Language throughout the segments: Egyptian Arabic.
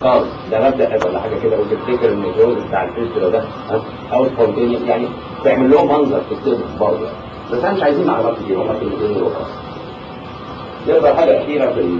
خالص ده مبدا ولا حاجه كده وتفتكر ان الجواز بتاع الفيسترا ده ها؟ او سبونتينيوس يعني تعمل لهم منظر في السيرفس برضه بس احنا مش عايزين معلومات كتير هم كلمتين دول وخلاص نقدر حاجه اخيره في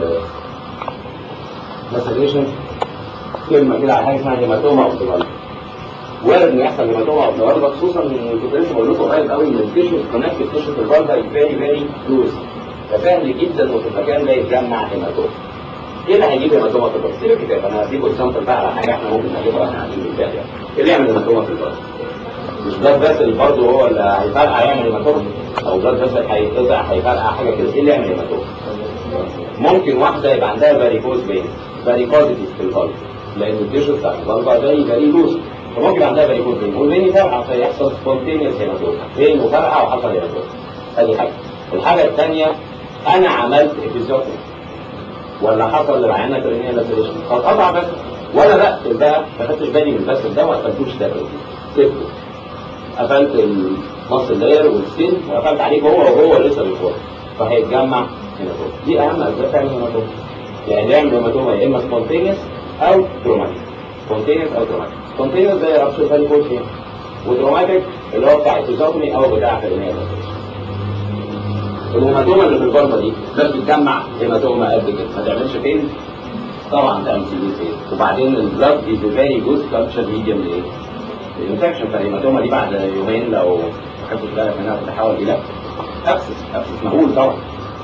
المسليشن كلمه كده على حاجه اسمها هيماتوما اوف ذا وارد ان يحصل هيماتوما اوف ذا خصوصا ان كنت لسه بقول لكم قريب قوي ان التيشو كونكتد تيشو في الفالفا فيري فيري كلوز فسهل جدا وفي المكان ده يتجمع هيماتوما ايه اللي هيجيب هيماتوما في البلد؟ سيب الكتاب انا هديكم اكزامبل بقى على حاجه احنا ممكن نجيبها واحنا قاعدين في الكتاب يعني. ايه اللي يعمل هيماتوما في البلد؟ مش بلاد فاسل برضه هو اللي هيفرقع يعمل هيماتوما او بلاد فاسل هيتقطع هيفرقع حاجه كده ايه اللي يعمل هيماتوما؟ ممكن واحده يبقى عندها فاريكوز بين فاريكوزيتيز في الفالف لان التيشو بتاع الفالفا زي فاري لوز فممكن عندها فاريكوز بين والبين يفرقع فيحصل سبونتينيوس هيماتوما بين وفرقع وحصل هيماتوما ادي حاجه الحاجه الثانيه انا عملت ابيزوتومي ولا حصل للعيانه كرينيه لاسيليشن فاتقطع بس وانا بقفل بقى ما خدتش بالي من البس ده ما قفلتوش ده سبته قفلت المصل لاير والسكين وقفلت عليه جوه وهو لسه بيخرج فهيتجمع هيماتوما دي اهم اسباب تعمل هيماتوما يعني اللي يعمل هيماتوما يا اما سبونتينيوس او تروماتيك سبونتينيوس او تروماتيك سبونتينيوس زي رابشر فاليكوز وتروماتيك اللي هو بتاع التزامني او بتاع كرينيه لاسيليشن الهيماتوما اللي في الفرمه دي ده بتتجمع هيماتوما قد كده ما تعملش فين طبعا تعمل سي بي سي وبعدين البلاد از فيري جود كالتشر ميديم لايه؟ الانفكشن فالهيماتوما دي بعد يومين لو ما خدتش بالك منها بتتحول الى ابسس ابسس مهول طبعا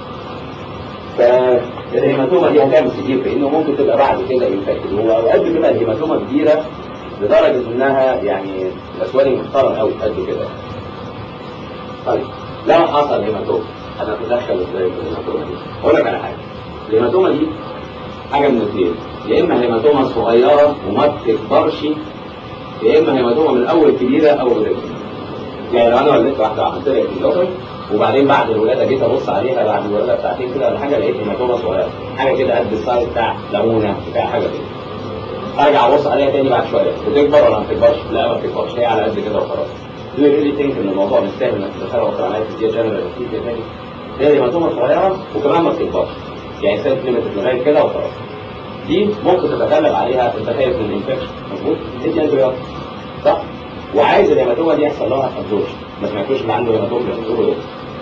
فالهيماتوما دي هتعمل كتير في انه ممكن تبقى بعد كده انفكتد واوقات بتبقى الهيماتوما كبيره لدرجه انها يعني الاسوار محترم قوي قد كده طيب لو حصل هيماتوما انا اتدخل ازاي في الهيماتوما دي؟ اقول لك على حاجه الهيماتوما دي حاجه من الاثنين يا اما هيماتوما صغيره وما بتكبرش يا اما هيماتوما من الاول كبيره او قليله يعني لو انا ولدت واحده وعملت لها ابيزوتومي وبعدين بعد الولاده جيت ابص عليها بعد الولاده بساعتين كده ولا حاجه لقيت هيماتوما صغيره حاجه كده قد السايز بتاع ليمونه بتاع حاجه كده ارجع ابص عليها تاني بعد شويه بتكبر ولا ما بتكبرش؟ لا ما بتكبرش هي على قد كده وخلاص Do you really think ان الموضوع مستاهل انك تدخلها وتر عمليات دي جنرال انستيزيا تاني؟ هي هيماتوما صغيره وكمان ما بتكبرش يعني سيلف ليميتد لغايه كده وخلاص دي ممكن تتغلب عليها انت خايف من الانفكشن مظبوط؟ ادي انتبيوتيك صح؟ وعايز الهيماتوما دي يحصل لها ابزوربشن ما سمعتوش اللي عنده هيماتوما بيحصلوا ايه؟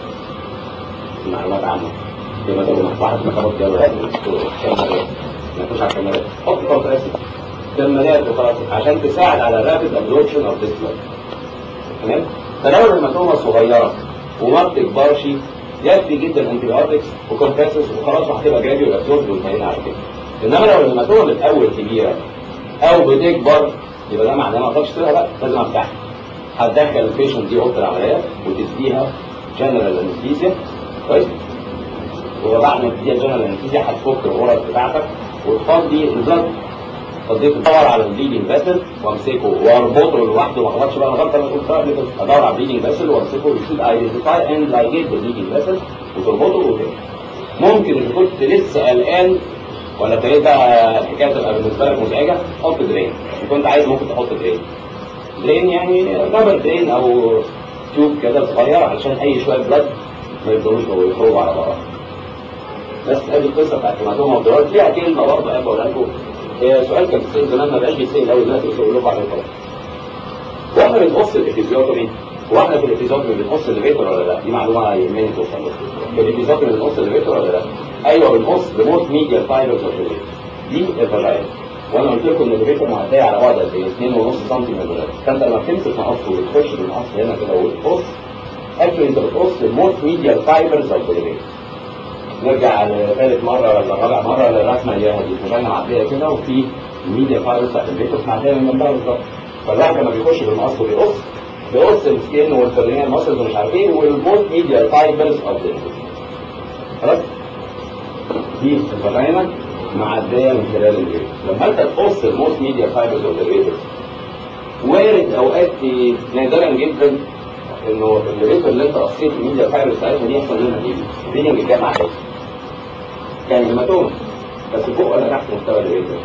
معلومات عامه هيماتوما واحد ما خبط جوه كاميرات ما تخش على الكاميرات حط كونتراسيف كاميرات وخلاص عشان تساعد على الرابيد ابزوربشن اوف ذيس بلاد تمام فلو الهيماتوما صغيره وما بتكبرش يكفي جدا انتيبيوتكس وكومبريسس وخلاص وهتبقى جراديوال ابزورب وانتهينا على كده انما لو الهيماتوما من الاول كبيره او بتكبر يبقى ده معناه ما اقدرش تسيبها بقى لازم افتحها هتدخل البيشنت دي اوضه العمليات وتديها جنرال انستيزيا كويس وبعد ما تديها جنرال انستيزيا هتفك الغرز بتاعتك وتفضي البلد فضيت ادور على البليدنج فيسل وامسكه واربطه لوحده ما اغلطش بقى انا غلطه انا قلت قبل كده ادور على البليدنج فيسل وامسكه يشوف ايدنتيفاي اند لايجيت البليدنج فيسل وتربطه وكده ممكن اذا كنت لسه قلقان ولا ابتديت بقى الحكايه تبقى بالنسبه لك مزعجه حط درين اذا كنت عايز ممكن تحط درين درين يعني رابر درين او تيوب كده صغير علشان اي شويه بلد ما يفضلوش يخرجوا على بعض بس ادي القصه بتاعت هيماتوما ودلوقتي فيها كلمه برضه انا بقولها لكم سؤال كان بيتسال زمان ما بقاش بيتسال قوي دلوقتي بس اقول لكم عليه خلاص واحنا بنقص الافيزيوتومي واحنا في الافيزيوتومي بنقص الليفيتور ولا لا؟ دي معلومه يهمني توصل لكم في الافيزيوتومي بنقص الليفيتور ولا لا؟ ايوه بنقص بموت ميديا فايبرز اوف دي الفاجاين وانا قلت لكم ان الليفيتور معديه على بعد قد ايه؟ 2.5 سم من الغلاف فانت لما بتمسك مقص وتخش بالمقص هنا كده وتقص اكشلي انت بتقص الموت ميديا فايبرز اوف الليفيتور نرجع لثالث مرة ولا رابع مرة للرسمة اللي هي دي فجانا معدية كده وفي الميديا فايروس بتاعت البيتوس معدية من جنبها بالظبط فالواحد لما بيخش بالمقص وبيقص بيقص السكين والفرنية المصل ومش عارف ايه والموت ميديا فايبرز اوف ذا خلاص دي الفاجينا معدية من خلال البيت لما انت تقص الموت ميديا فايبرز اوف ذا وارد اوقات نادرا جدا انه الليفر اللي انت قصيت الميديا فايبرز بتاعتها دي يحصل منها ايه؟ بينج الجامعه كده كان هيماتوما بس فوق ولا تحت مستوى الليفر؟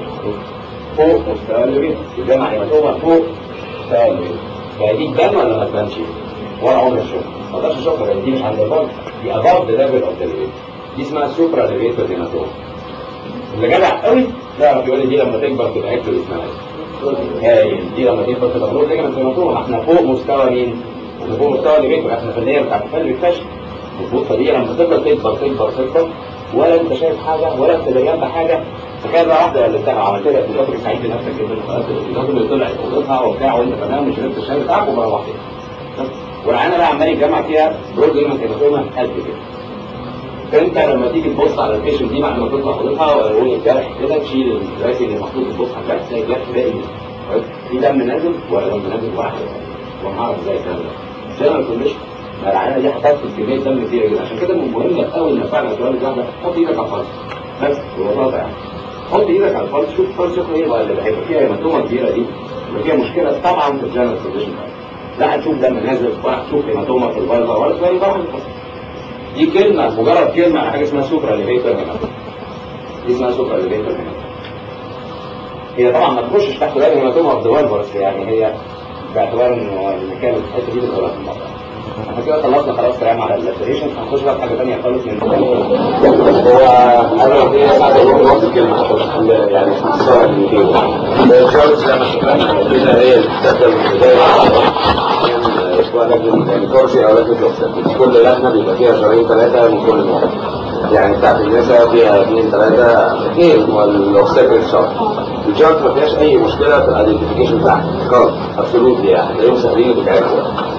فوق مستوى الليفر الجامعه هيماتوما فوق مستوى الليفر فدي تبان ولا ما تبانش؟ ولا عمري اشوفها ما اقدرش اشوفها لان دي مش عند البطن دي اباف ذا ليفل اوف ذا ليفر دي اسمها سوبرا ليفيتور هيماتوما اللي جدع قوي يعرف يقول لي دي لما تكبر تبقى اكل اسمها هايل دي لما تكبر تبقى بلوغ ليجمنت هيماتوما احنا فوق مستوى مين؟ احنا فوق مستوى اللي بيكبر احنا في النهايه بتاعت الفن بيكتشف مظبوط فدي لما تفضل تكبر تكبر تكبر ولا انت شايف حاجه ولا انت جنب حاجه تخيل بقى واحده اللي بتاع عملت لها في سعيد بنفسك جدا خلاص الراجل اللي طلعت اوضتها وبتاع وانت تمام وشربت الشاي بتاعك ومروحت والعيانه بقى عمال يتجمع فيها برود ليجمنت هيماتوما قد كده فانت لما تيجي تبص على البيشنت دي بعد ما تطلع اوضتها ويقول الجرح كده تشيل الراسي اللي محطوط تبص على الجرح تلاقي الجرح باقي في دم نازل ولا دم نازل واحد وهعرف ازاي الكلام ده جنرال كونديشن العينه دي هتفقد كميه دم كتير جدا عشان كده من المهم قوي انك فعلا تولد واحده حط ايدك على الفرس بس ببساطه يعني حط ايدك على الفرس شوف الفرس شكله ايه بقى اللي هيبقى فيها هيماتومه كبيره دي يبقى فيها مشكله طبعا في الجنرال كونديشن لا هتشوف دم نازل ولا هتشوف هيماتومه في البلطه ولا تلاقي ضغط دي كلمه مجرد كلمه على حاجه اسمها سوبرا ليفيتر هيماتوما دي اسمها سوبرا ليفيتر هيماتوما هي طبعا ما تخشش تحت باب هيماتوما اوف ذا بس يعني هي باعتبار انه المكان الحته دي بتغلط في الموضوع احنا كده خلصنا خلاص كلام على اللابريشن هنخش بقى في حاجه ثانيه خالص من هو انا دي ساعات بقول نص كلمه عشان يعني اختصار الكلمتين الجوز لما اتكلمنا كده هي اللي بتستخدم بدايه اسمها لجنه يعني كورسي او لجنه اوكسيد كل لجنه بيبقى فيها شهرين ثلاثه من كل نوع يعني بتاعت النساء فيها اثنين ثلاثه اثنين والاوكسيد شهر الجوز ما فيهاش اي مشكله في الايدنتيفيكيشن بتاعها خالص ابسولوتلي يعني هتلاقيهم سهلين وبتعرفوا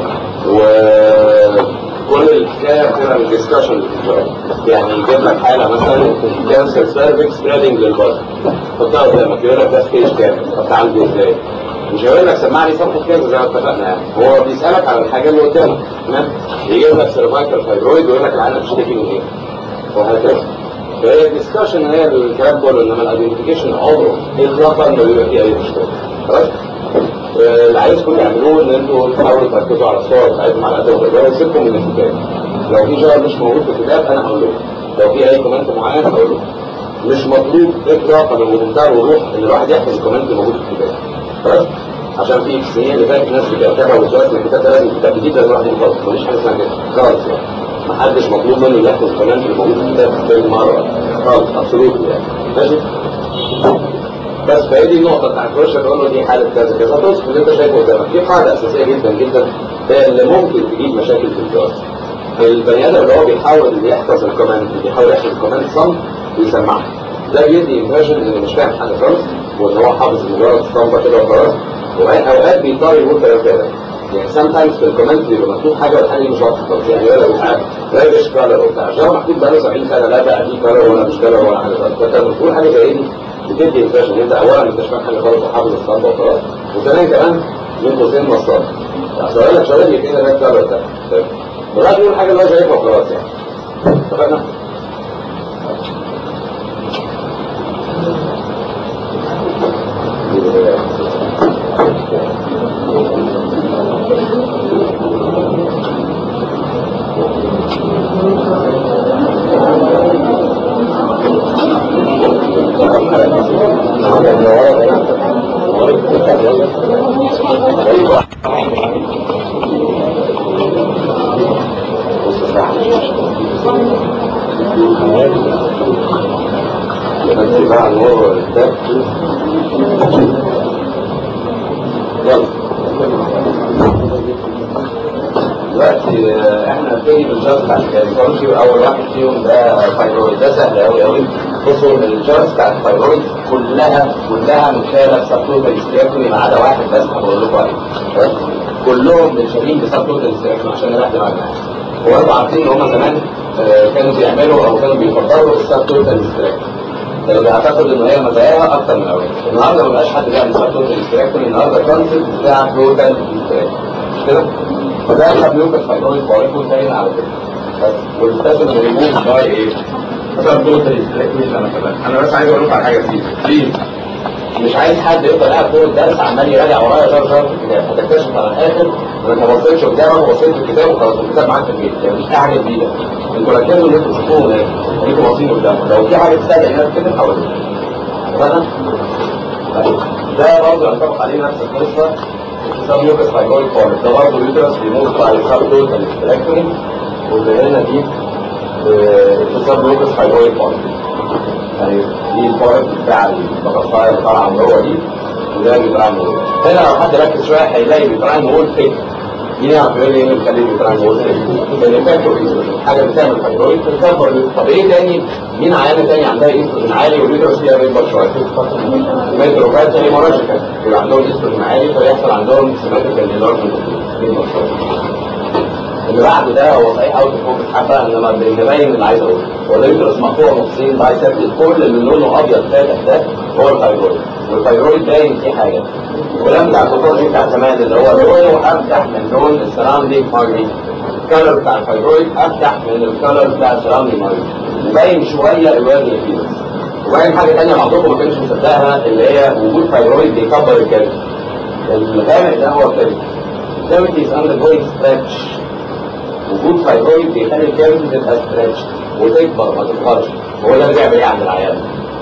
وكل الحكايه بتبقى من الديسكشن اللي في الجواب يعني يجيب لك حاله مثلا كانسر سيرفكس سبريدنج للبطن حطها قدامك يقول لك ده ستيج كام طب تعالجه ازاي؟ مش هيقول لك سمعني صفحه كذا زي ما اتفقنا يعني هو بيسالك على الحاجه اللي قدامك تمام يجيب لك سيرفايكال فايبرويد ويقول لك العينه بتشتكي من ايه وهكذا فهي الديسكشن هي الكلام كله انما الايدنتيفيكيشن عمره اطلاقا ما بيبقى فيه اي مشكله خلاص اللي عايزكم تعملوه ان انتوا تحاولوا تركزوا على الصور بتاعتهم على قد ما تقدروا وسيبكم من الكتاب لو في شغل مش موجود في الكتاب انا هقول لكم لو في اي كومنت معين هقول لكم مش مطلوب اطلاقا وبمنتهى الوضوح ان الواحد يحفظ الكومنت اللي موجود في الكتاب خلاص عشان في السنين اللي فاتت ناس بتعتبر وسواس من الكتاب ده لازم كتاب جديد لازم الواحد يحفظه مفيش حاجه اسمها كده خالص يعني محدش مطلوب منه يحفظ الكومنت اللي موجود في الكتاب بالمره خالص ابسولوت يعني ماشي بس فهي دي النقطة بتاعت الوش تقول له دي حالة كذا كذا توصف اللي انت شايفه قدامك دي قاعدة أساسية جدا جدا هي اللي ممكن تجيب مشاكل في الجواز البني آدم اللي هو بيحاول يحفظ الكومنت بيحاول يحفظ الكومنت صم ويسمعها ده بيدي امبريشن انه مش فاهم حاجة خالص وان هو حافظ مجرد اسطمبة كده وخلاص وأوقات بيضطر يقول كلام كده يعني سام تايمز في الكومنت بيبقى مكتوب حاجة والحاجة دي مش واضحة خالص يعني يقول لك حاجة ريش كالر وبتاع عشان هو مكتوب بقاله 70 سنة لا بقى دي كالر ولا مش كالر ولا حاجة خالص فانت لما تقول حاجة زي دي بتدي امبريشن انت اولا انت مش فاهم حاجه خالص وحافظ الاسطمبه وخلاص وثانيا كمان من قوسين نصاب اصل اقول لك شغال لي كده ده كده ده بغض يقول حاجه اللي هو شايفها وخلاص يعني اتفقنا؟ دلوقتي احنا هنبتدي بالجاز بتاع الكاليفورنيا واول واحد فيهم ده فايبرويد ده سهل قوي قوي بصوا الجاز بتاع الفايبرويد كلها كلها متشاله بسبتوتال استياكولي ما عدا واحد بس هقول لكم عليه كلهم متشالين بسبتوتال استياكولي عشان نريح دماغنا هو انتوا عارفين ان هم زمان كانوا بيعملوا او كانوا بيفضلوا السبتوتال استياكولي كانوا بيعتقدوا ان هي مزاياها اكتر من الاول النهارده ما بقاش حد بيعمل سبتوتال استياكولي النهارده الكونسيبت بتاع توتال استياكولي مش كده؟ فده احنا بنوقف فايبرويد بارك والتاني على كده بس والستاشن ريموف باي ايه؟ مثلا توتال استياكولي زي ما اتفقنا انا بس عايز اقول لكم على حاجه كتير بليز مش عايز حد يفضل قاعد طول الدرس عمال يراجع ورايا شهر شهر في الكتاب هتكتشف على الاخر انك ما بصيتش قدامك وبصيت في الكتاب وخلاص الكتاب معاك في البيت يعني مش في حاجه جديده انتوا ركزوا ان انتوا تشوفوه هناك انتوا باصين قدامكم لو في حاجه تستدعي انك كده حاولوا اتفقنا؟ ده برضه ينطبق عليه نفس القصه سب يوكس فايبرويد فورم ده برضه يوترس بيموت بعد سب توتال استراكتوري واللي هنا دي سب يوكس فايبرويد فورم يعني دي الفوائد بتاع البطاطاية اللي طالعة من جوه دي وده بيتراين وول هنا لو حد ركز شوية هيلاقي بيتراين وول فيك مين يعرف يقول لي ايه اللي بيخليه بيتراين وول فيك؟ لان فاكر حاجة بتعمل فايبرويد بتكبر طب ايه تاني؟ مين عيانة تاني عندها ايستروجين عالي واليوترس فيها بيكبر شوية؟ ميتروفات تاني مراجعة يبقى عندهم ايستروجين عالي فيحصل عندهم سيمتريكال انلارجمنت بيكبر شوية اللي بعد ده هو صحيح اوت فوكس حبه انما بيبين اللي عايز اقوله هو اليوترس مقطوع نصين بايسبت كل اللي لونه ابيض فاتح ده هو الفايبرويد والفايبرويد باين فيه حاجه الكلام بتاع الباثولوجي بتاع زمان اللي هو لونه افتح من لون السراوندينج مارجريت الكلر بتاع الفايبرويد افتح من الكلر بتاع السراوندينج مارجريت وباين شويه الوان فيه وباين حاجه ثانيه بعضكم ما كانش مصدقها اللي هي وجود فايبرويد بيكبر الكبد الغامق ده هو الكبد الكبد is undergoing stretch وجود فايبرويد بيخلي الكبد تبقى ستريتش وتكبر ما تكبرش هو ده اللي بيعمل ايه عند العيان؟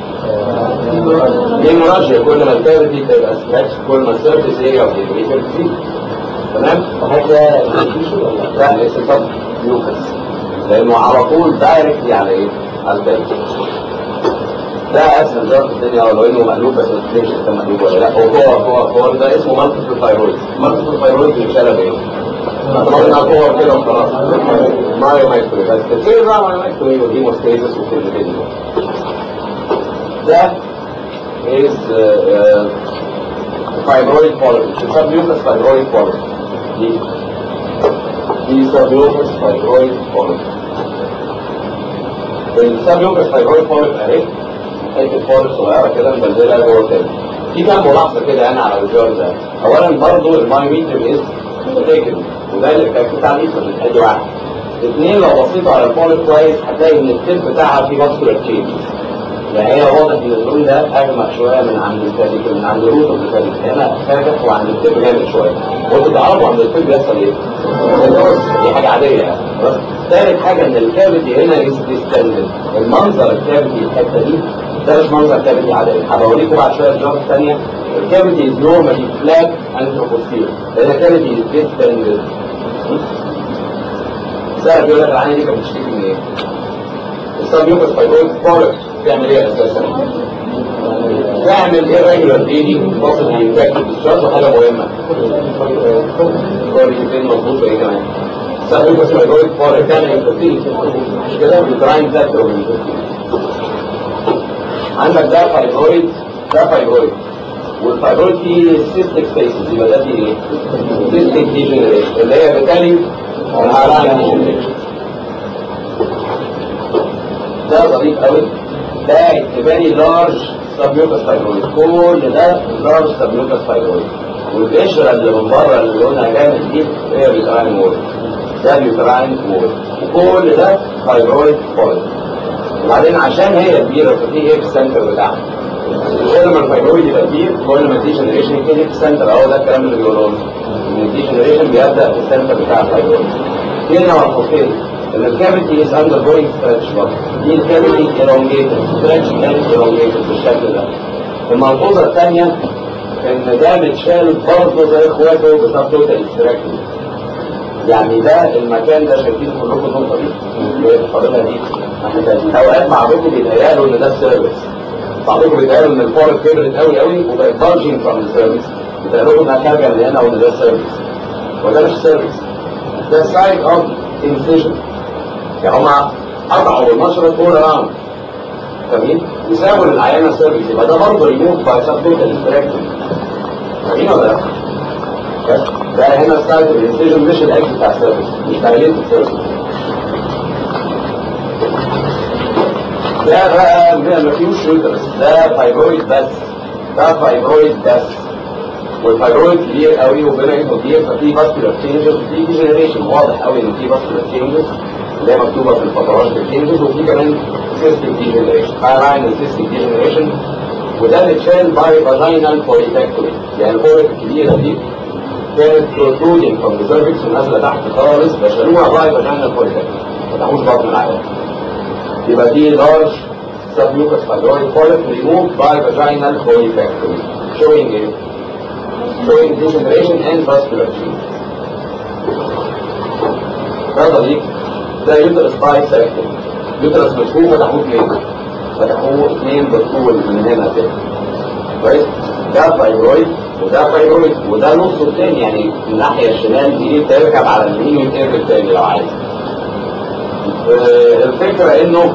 دي مناجية كل ما الكبد تبقى ستريتش كل ما السيرفيس اريا اوف الجريتر تزيد تمام؟ وهذا لا استفاد يوكس لانه على طول دايركتلي على ايه؟ على الكبد ده اسهل جار في الدنيا ولو انه مقلوب بس ما تفهمش كان مقلوب ولا لا هو كور كور كور ده اسمه مالتيبل فايرويد مالتيبل فايرويد بيتشال بايه؟ طبعا كور كده وخلاص مايو مايكروي بس كتير بقى مايو مايكروي وديموستيزس وكل كده ده is uh, fibroid polyp submucous fibroid polyp دي دي submucous fibroid polyp السبيوكس فايبرويد بوليب اهي حته بوليب صغيره كده مبلله جوه الكبد في كام ملاحظه كده انا على الجار ده اولا برضه المايوميتر از تاكل وده الايفكت بتاع الايستروجين ادي واحد اثنين لو بصيتوا على البوليب كويس هتلاقي ان التip بتاعها فيه فاسكولار تشينج يعني هي واضح ان اللون ده اغمق شويه من عند الكابيكل من عند الروت اوف الكابيكل هنا فاتح وعند التب جامد شويه وانتوا تعرفوا عند التب بيحصل ايه؟ دي حاجه عاديه يعني خلاص ثالث حاجه ان الكافيتي هنا ديستندد المنظر الكافيتي الحته دي ده مش منظر كافيتي عادي هبوريكم بعد شويه جارات ثانيه الكافيتي از نورمالي فلات انتروبوستير لان الكافيتي ديستندد سهل بيقول لك العينه دي كانت بتشتكي من ايه؟ السبيوكس فايبرويد بوليب تعمل ايه اساسا؟ تعمل irregular bleeding possibly infected discharge وحاجه مهمه كل فين مظبوط وايه كمان؟ سبيوكس فايبرويد بوليب تعمل انفكتيل مش كده بتراين فاكتور عندك ده فايبرويد ده فايبرويد والفايبرويد فيه سيستيك سبيسز يبقى ده فيه ايه؟ سيستيك ديجنريشن اللي هي بالتالي الهالاين ديجنريشن ده ظريف قوي ده اكتبالي لارج سبيوكس فايبرويد كل ده لارج سبيوكس فايبرويد والقشرة اللي من بره اللي لونها جامد دي هي بيتراين وول ده بيتراين وول وكل ده فايبرويد بوليد وبعدين عشان هي كبيرة ففي ايه في السنتر بتاعها كل ما الفايبرويد يبقى كبير كل ما الدي جنريشن يبتدي في السنتر اهو ده الكلام اللي بيقولوه ان الدي جنريشن بيبدا في السنتر بتاع الفايبرويد في هنا ملحوظتين ان الكافيتي از اندر جوينج ستريتش برضه دي الكافيتي elongated ستريتش اند elongated بالشكل ده الملحوظه الثانيه ان ده متشال برضه زي اخواته بسبب توتال استراكتي يعني ده المكان ده شايفين كلكم النقطه دي اللي هي الفاضله دي اوقات بعضكم بيتهيألوا ان ده السيرفيس بعضكم بيتهيألوا ان الفورد كبرت قوي قوي وبقت بارجنج فروم السيرفيس بيتهيألوا انها خارجه من هنا وان ده السيرفيس وده مش سيرفيس ده سايد اوف انسيجن يعني هما قطعوا المشرط اول اراوند فاهمين؟ وسابوا للعيانه سيرفيس يبقى ده برضه ريموف باي سبتوتال استراكشن فاهمين ولا لا؟ ده هنا سايد الانسيجن مش الاكس بتاع السيرفيس مش دايليت السيرفيس ده بقى ما فيهوش يوترس ده فايبرويد بس ده فايبرويد بس والفايبرويد كبير قوي وبما انه كبير ففي فاسكولار تشينجز وفي ديجنريشن واضح قوي ان في فاسكولار تشينجز اللي هي مكتوبه في الفترات التشينجز وفي كمان سيستم ديجنريشن هايلاين سيستم ديجنريشن وده متشال باي فاجينال بوليتكتوري يعني الفورك الكبيره دي كانت بروترودنج فروم ذا سيرفكس ونازله تحت خالص فشالوها باي فاجينال بوليتكتوري ما فتحوش بطن العيان يبقى دي لارج submucous fibroid polyp removed by vaginal polyfactory showing a showing degeneration and vascular change. ده ضريب ده يوترس باي ساكتنج يوترس مشهور فتحوه ليه؟ فتحوه اثنين بالطول من هنا كده كويس ده فايبرويد وده فايبرويد وده نصه الثاني يعني الناحيه الشمال دي تركب على اليمين ويتقفل الثاني لو عايز آه، الفكره انه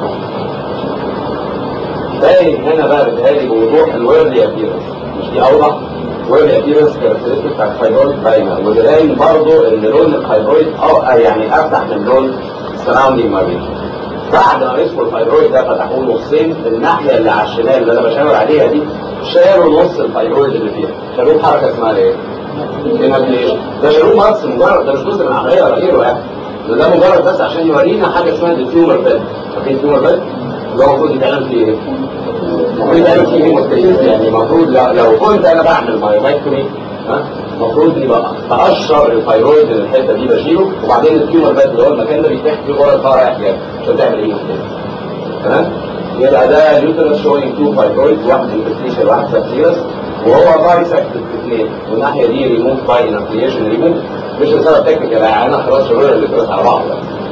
باين هنا بقى بتهيألي بوضوح الويرلي ابيرنس مش دي اوضح ويرلي ابيرنس كاركترستيك بتاعت الفايبرويد باينه واللي باين برضه ان لون الفايبرويد اه يعني افتح من لون السراوندينج مارين بعد ما مسكوا الفايبرويد ده فتحوه نصين الناحيه اللي على الشمال اللي انا بشاور عليها دي شالوا نص الفايبرويد اللي فيها شالوه بحركه اسمها ايه؟ ديمابليشن ده شالوه بس مجرد ده مش جزء من العمليه ولا غيره يعني ده ده مجرد بس عشان يورينا حاجه اسمها التيومر بيد فاكرين التيومر بيد؟ اللي هو المفروض يتعمل فيه ايه؟ المفروض يتعمل فيه هيموستاسيس يعني المفروض لو لو كنت انا بعمل مايوماكتومي ها المفروض يبقى تقشر الفايرويد من الحته دي بشيله وبعدين التيومر بيد اللي هو المكان ده بيتفتح فيه ورا الفار رايح جاي عشان تعمل ايه تمام؟ يبقى ده اليوترس شوينج تو فايبرويد واحد انتستيشن واحد سبسيرس وهو بايسكت الاثنين والناحيه دي ريموف باي انفليشن ريموف مش لسبب تكنيكال يعني انا خلاص شغل اليوترس على بعض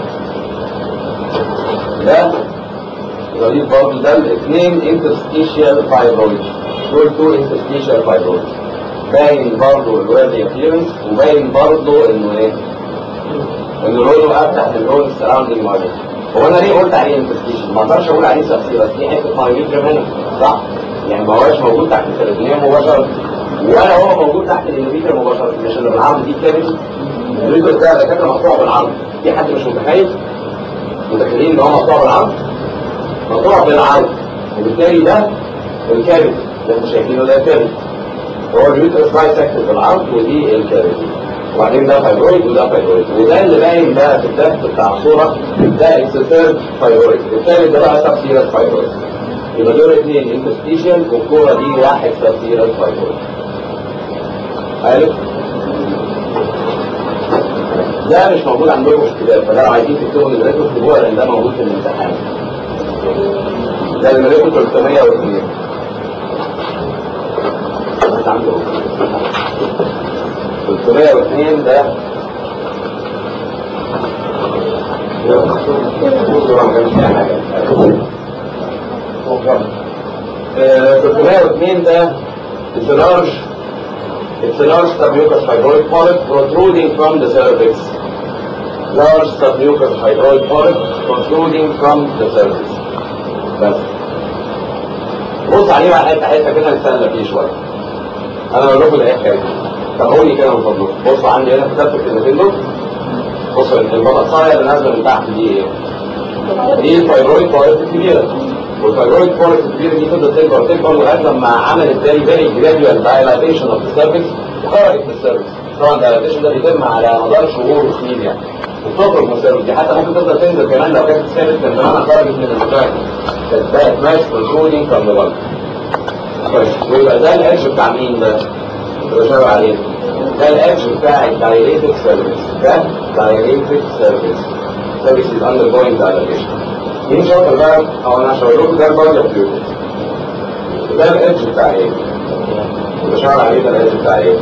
ده ظريف برضه ده الاثنين انترستيشيال فايبرويد دول تو انترستيشيال فايبرويد باين برضه الويرلي ابيرنس وباين برضه انه ايه؟ انه لونه افتح من لون السراوندينج مارجن هو انا ليه قلت عليه انترستيشن؟ ما اقدرش اقول عليه سبسيرس دي حته مايوميتريم هنا صح؟ يعني ما هوش موجود تحت التلفزيون مباشره ولا هو موجود تحت الانوفيتر مباشره مش اللي بالعرض دي كامل الريدر ده دكاتره مقطوع بالعرض في حد مش متخيل متخيلين ان هو مقطوع بالعرض مقطوع بالعرض وبالتالي ده الكارث اللي انتم شايفينه ده الكارث هو الريدر بايسكت بالعرض ودي الكارث وبعدين ده فايبرويد وده فايبرويد وده اللي باين بقى في الدفت بتاع الصوره ده اكسسير فايبرويد الثالث ده بقى سبسيرس فايبرويد يبقى دول اثنين انترستيشن والكوره دي واحد سبسيرس فايبرويد عارف ده مش موجود عندكم في الكتاب فده لو عايزين تكتبوا نمرته اكتبوها لان ده موجود في الامتحان ده نمرته 302 بس عنده 302 ده آه، 302 ده is a large it's a large submucous fibroid polyp protruding from the cervix large submucous fibroid polyp protruding from the cervix بس بص عليه بقى حته حته كده نستنى فيه شويه انا بقول لكم الايه حكايه طب قول لي كده من فضلك بصوا عندي هنا كتبت الكلمتين دول بصوا البطاطسايه اللي نازله من تحت دي ايه؟ دي الفايبرويد بوينت الكبيره والفايبرويد بوينت الكبيره دي فضلت تكبر تكبر لغايه لما عملت زي زي جراديوال دايلاتيشن اوف السيرفكس وخرجت من السيرفكس طبعا الدايلاتيشن ده بيتم على مدار شهور وسنين يعني وبتخرج من السيرفكس دي حتى ممكن تفضل تنزل كمان لو كانت ثابت كان زمانها خرجت من المكان كانت بقت ماش بروترودينج فروم ذا كويس ويبقى ده الادج بتاع مين ده؟ اللي بشاور عليه ده الادج بتاع الدايليتد سيرفيس ده دايليتد سيرفيس سيرفيس از undergoing dilatation مين شاطر بقى او انا هشاور لكم ده البادي اوف ده الادج بتاع ايه؟ اللي بشاور عليه ده الادج بتاع ايه؟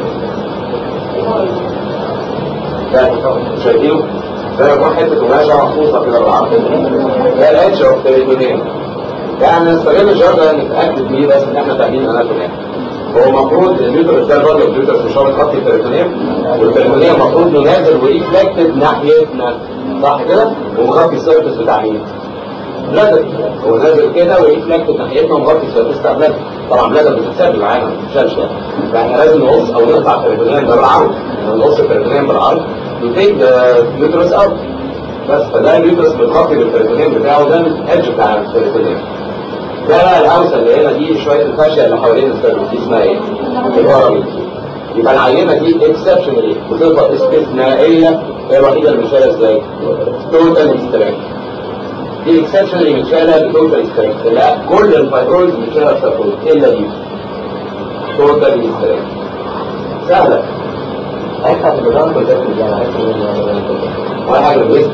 ده شايفينه؟ ده يكون حته قماشه مخصوصه كده بالعرض ده الادج اوف تريتونين يعني نستغل الشهر ده نتاكد بيه بس ان احنا فاهمين اناتومي هو المفروض اليوترس ده الراجل اليوترس مش هو خط البريتونيوم والبريتونيوم المفروض انه نازل وريفلكتد ناحيتنا صح كده ومغطي السيرفس بتاع مين؟ بلادر هو نازل كده وريفلكتد ناحيتنا ومغطي السيرفس بتاع بلادر طبعا بلادر بتتساب معانا ما بتتشالش يعني فاحنا لازم نقص او نقطع البريتونيوم ده بالعرض نقص البريتونيوم بالعرض وتيك اليوترس اب بس فده اليوترس بتغطي بالبريتونيوم بتاعه ده الادج بتاع البريتونيوم ده بقى الهوسه اللي هنا دي شويه الفاشيه اللي حوالين السيرفس دي اسمها ايه؟ الهرمي يبقى العينه دي اكسبشنالي بصفه استثنائيه هي الوحيده اللي متشاله ازاي؟ توتال استراك دي اكسبشنالي متشاله بتوتال استراك لا كل الفايبرويدز متشاله بسيرفويد الا دي توتال استراك سهله هيفتح البدان كل ده في الجامعة ولا حاجه الويست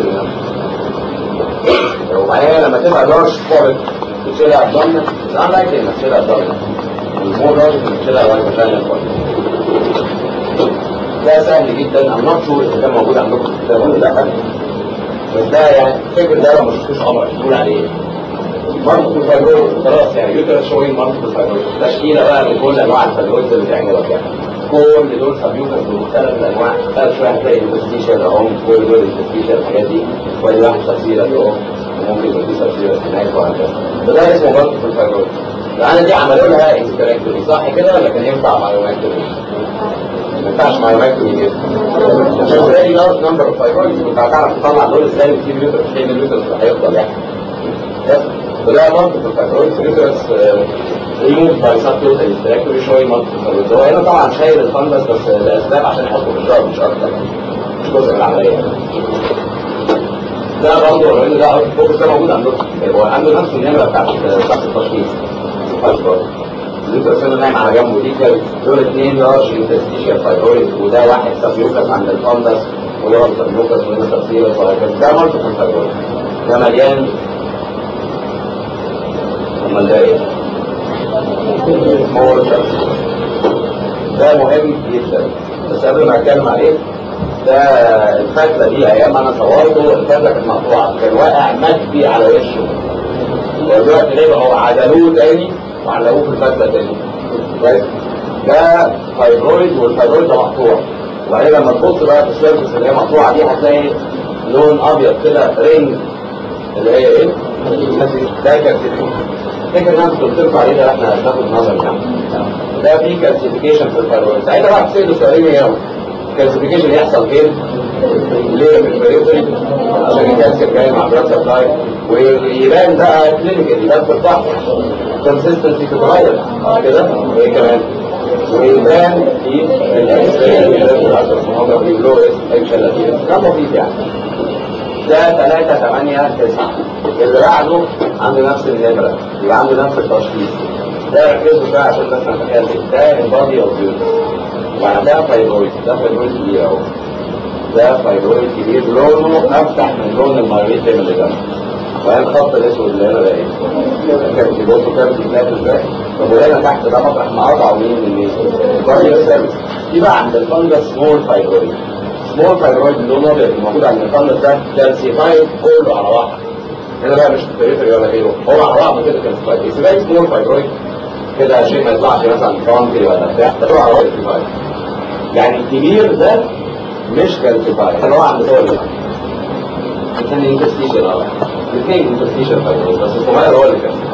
وبعدين لما تبقى لارج فورك تشيلها ابدومن مش عامل لك انك تشيلها ابدومن المور لارج انك تشيلها وايد فعلا ده سهل جدا I'm not sure اذا كان موجود عندكم في الكتاب ولا لا بس ده يعني فكر ده لو ما شفتوش عمرك تقول عليه مالتيبل فايبرويد خلاص يعني يوترس شوين مالتيبل فايبرويد تشكيله بقى من كل انواع الفايبرويد اللي تعجبك يعني كل دول سبيوترس بمختلف الانواع ثلاث شويه هتلاقي الانفستيشن اهو كل دول الانفستيشن الحاجات دي وادي واحد تفسير اهو وممكن يبقى في تفسير هناك وهكذا فده اسمه مالتيبل فايبرويد العاده دي عملوا لها اكسبيركتوري صح كده ولا كان ينفع مايوماكتوري؟ ما ينفعش مايوماكتوري كده عشان تلاقي لارج نمبر اوف فايبرويدز كنت هتعرف تطلع دول ازاي وتجيب يوترس فين اليوترس اللي هيفضل يعني بس فده مالتيبل فايبرويدز يوترس ريموف باي سب توتال هيستراكتوري شويه مالتيبل فايبرويدز هو هنا طبعا شايل الفندس بس لاسباب عشان يحطه في الجار مش اكتر مش جزء من العمليه ده برضه لان ده الفوكس ده موجود عندكم هو عنده نفس النمره بتاعت بتاعت التشخيص اليوترس هنا نايم على جنبه دي كده دول اثنين لارج انتستيشال فايبرويد وده واحد سبيوكس عند الفندس وده سبيوكس وده سبسيلس وهكذا ده مالتيبل فايبرويد ده مليان امال ده ايه؟ سمول ده مهم جدا بس قبل ما اتكلم عليه ده الفتله دي ايام ما انا صورته الفتله كانت مقطوعه كان واقع مجدي على وشه ودلوقتي ليه هو عدلوه تاني وعلقوه في الفتله تاني كويس ده فايبرويد والفايبرويد ده مقطوع وبعدين لما تبص بقى في السيرفس اللي هي مقطوعه دي هتلاقي لون ابيض كده رينج اللي هي ايه؟ ده كالسيفيكيشن فاكر ان انا كنت قلت عليه ده احنا هناخد نظر يعني ده في كالسيفيكيشن في الفايبرويد ساعتها بقى تسأله سؤالين ايه الكالسيفيكيشن يحصل فين؟ ليه في البريوتري عشان الكالسيوم جاي مع بلاد سبلاي ويبان بقى كلينيكال يبان في الضغط كونسيستنسي تتغير كده وايه كمان؟ ويبان في الاكس راي في لو اس اكشن ده بسيط يعني ده 3 8 9 اللي بعده عنده نفس النمرة يبقى عنده نفس التشخيص ده ركزوا شوية عشان بس نتخيل ده البادي اوف يوز يعني ده فايبرويد ده فايبرويد كبير اهو ده فايبرويد كبير لونه افتح من لون المايويتم اللي جنبه وهي الخط الاسود اللي هنا ده ايه؟ كان في بصوا كام في ازاي؟ طب وهنا تحت ده مطرح ما قطعوا مين من البادي سيرفيس دي بقى عند الفنجس سمول فايبرويد سمول فايبرويد اللي هو الابيض الموجود عند الفنجس ده كالسيفايد كله على بعض هنا بقى مش بريفري ولا غيره هو على بعضه كده كالسيفايد بس باقي سمول فايبرويد كده شيء ما يطلعش مثلا فرونتي ولا بتاع ده هو على بعضه كالسيفايد يعني الكبير ده مش كالسيفايد اللي هو عند دول عشان انتستيشن اه الاثنين انتستيشن فايبرويد بس الصغير هو اللي كالسيفايد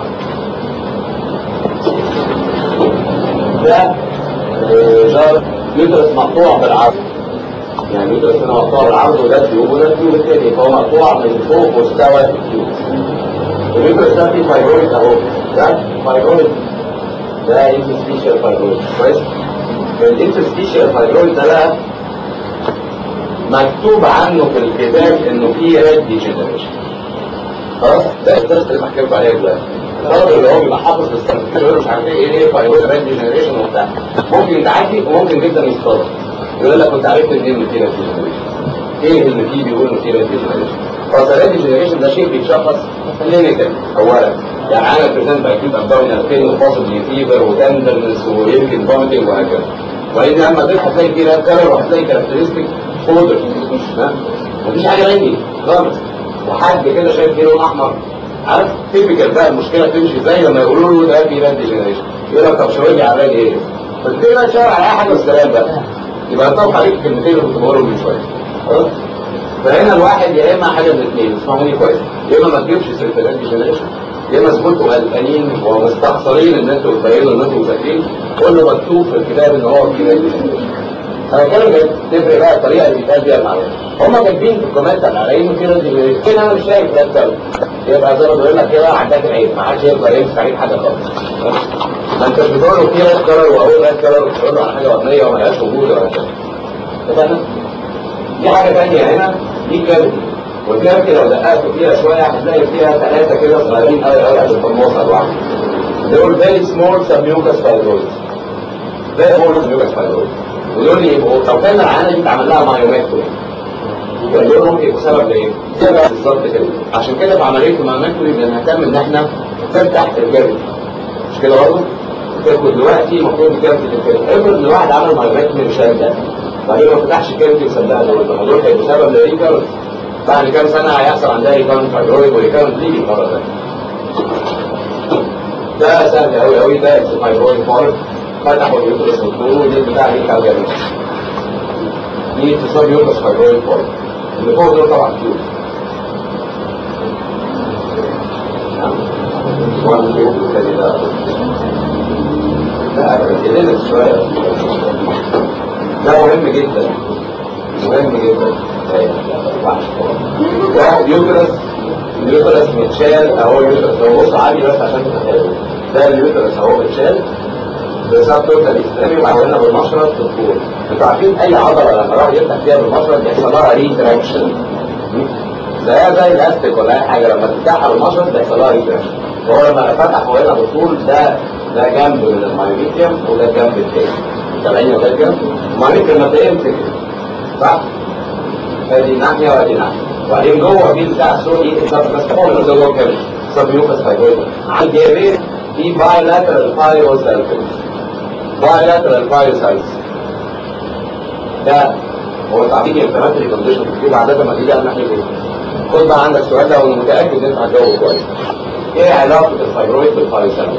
ده جار يدرس مقطوع بالعرض يعني يدرس هنا مقطوع بالعرض وده تيوب وده تيوب التاني فهو مقطوع من فوق مستوى التيوب اليدرس ده فيه فايبرويد اهو ده فايبرويد ده انتستيشال فايبرويد كويس الانتستيشال فايبرويد ده بقى مكتوب عنه في الكتاب انه فيه ريد ديجنريشن خلاص ده الدرس اللي بحكي لكم عليه دلوقتي الطالب اللي هو بيبقى حافظ السنتين مش عارف ايه ايه فايبرويد ريد ديجنريشن وبتاع ممكن تعدي وممكن جدا يصطدم يقول لك كنت عرفت منين ان في ريد ديجنريشن ايه اللي فيه بيقول ان في ريد ديجنريشن خلاص الريد ديجنريشن ده شيء بيتشخص كلينيكال اولا يعني انا بريزنت باكيوت ابدومينال بين وبوسبلي فيفر وتندرنس ويمكن فوميتنج وهكذا وبعدين لما تروح هتلاقي فيه ريد كلر وهتلاقي كاركترستيك فودر مفيش حاجه عندي خالص وحد كده شايف فيه لون احمر عارف تيبيكال بقى المشكله تمشي ازاي لما يقولوا له ده في ريد ديجنريشن يقول لك طب شاور لي على الريد ايه؟ فتبتدي بقى تشاور على اي حاجه والسلام بقى يبقى طبعا عليك الكلمتين اللي كنت بقولهم من شويه خلاص فهنا الواحد يا اما حاجه من الاثنين اسمعوني كويس يا اما ما تجيبش سيره الريد ديجنريشن يا اما اثبتوا قلقانين ومستخسرين ان انتوا تبينوا ان انتوا مذاكرين قول له مكتوب في الكتاب ان هو في ريد ديجنريشن انا بتكلم جد تفرق بقى الطريقه اللي بيتقال بيها المعلومات هم كاتبين في الكومنت على عينه كده دي كده انا مش شايف ريد كلر يبقى زي ما بقول لك كده عداك العين ما حدش يقدر يمسك عليك حاجه خالص ما انتش بتقول له في ريد كلر واقول ريد كلر وتقول له على حاجه وهميه ومالهاش وجود ولا كده اتفقنا؟ دي حاجه ثانيه هنا دي كافيتي والكافيتي لو دققت فيها شويه هتلاقي فيها ثلاثه كده صغيرين قوي قوي عشان تنبص على بعض دول فيري سمول سبميوكس فايبرويدز فيري سمول سبميوكس فايبرويدز ودول يبقوا لو كان العانه دي اتعمل لها مايوماكتومي يبقى دول ممكن يبقوا سبب لايه؟ سبب بالظبط كده عشان كده في عمليه المايوماكتومي بنهتم ان احنا نفتح الجلد مش كده برضه؟ تاخد دلوقتي المفروض الجلد تتفتح افرض ان واحد عمل مايوماكتومي مش ده بعدين ما فتحش الجلد وسدها دول ما دول هيبقوا سبب لريكارنس بعد كام سنه هيحصل عندها ريكارنس فايبرويد وريكارنس ليجي مره ثانيه ده سهل قوي قوي ده اكسفايبرويد فارق فتحوا اليوترس والطول دي بتاع ايه كالجامس دي تصاب يوترس فايبرويد فارق اللي فوق دول طبعا كيوت واحد فيهم الثاني ده لا ابدا شويه ده مهم جدا مهم جدا ده اليوترس اليوترس متشال اهو اليوترس هو بص عادي بس عشان تتخيل ده اليوترس اهو متشال بسبب توتال اسلامي وعملنا بالمشرط في الطول انتوا عارفين اي عضله لما الواحد يفتح فيها بالمشرط بيحصل لها ريتراكشن زيها زي الاستيك ولا اي حاجه لما تفتحها بالمشرط بيحصل لها ريتراكشن وهو لما فتح هنا بالطول ده ده جنب من المايوميتريوم وده الجنب التاني تابعين ده الجنب المايوميتريوم مبدئيا فكره صح؟ هذه ناحيه وهذه ناحيه وبعدين جوه في بتاع السوري السبستفول اللي جوه كده سبيوكس فايبرويد على الجانبين في بايلاترال بايوسالفيس بايلاترال بايوسالفيس ده هو تعبير الانفلاماتوري كونديشن بتجيب عاده ما تيجي على الناحيه دي خد بقى عندك سؤال ده وانا متاكد ان انت هتجاوبه كويس ايه علاقه الفايبرويد بالبايوسالفيس؟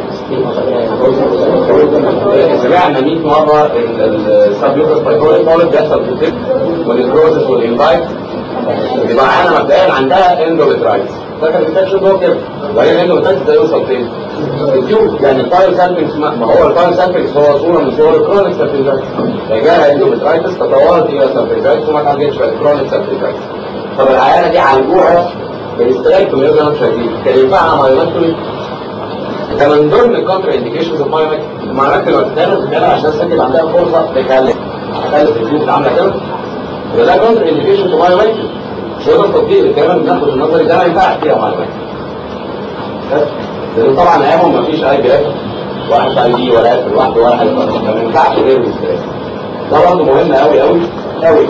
سمعنا 100 مره ان السبيوكس فايبرويد طالب بيحصل في الطب والنكروزس والانفايت يبقى انا مبدئيا عندها اندوميترايتس ده كان انفكشن جوه كده وبعدين الاندوميترايتس ده يوصل فين؟ التيوب يعني البايو سامبلكس ما هو البايو سامبلكس هو صوره من صور الكرونيك سامبلكس فجاء اندوميترايتس تطورت الى سامبلكس وما اتعالجتش بقت كرونيك سامبلكس طب العيانه دي عالجوها بالاسترايكتومي زي ما انتم شايفين كان ينفعها مايوماكتومي ده من ضمن الكونتر انديكيشنز اوف مايوماكتومي المايوماكتومي لما بتتعمل بتتعمل عشان الست عندها فرصه تخلف تخلف التيوب عامله كده يبقى ده كونتر انديكيشن اوف مايوماكتومي مش هو التطبيق الكلام بناخد النظري ده ما ينفعش فيها مايوماكتومي بس لان طبعا ايامهم ما فيش اي جراف واحد بتاع دي ولا اكل واحد ولا حاجه ما ينفعش غير الاستريس ده برضه مهم قوي قوي قوي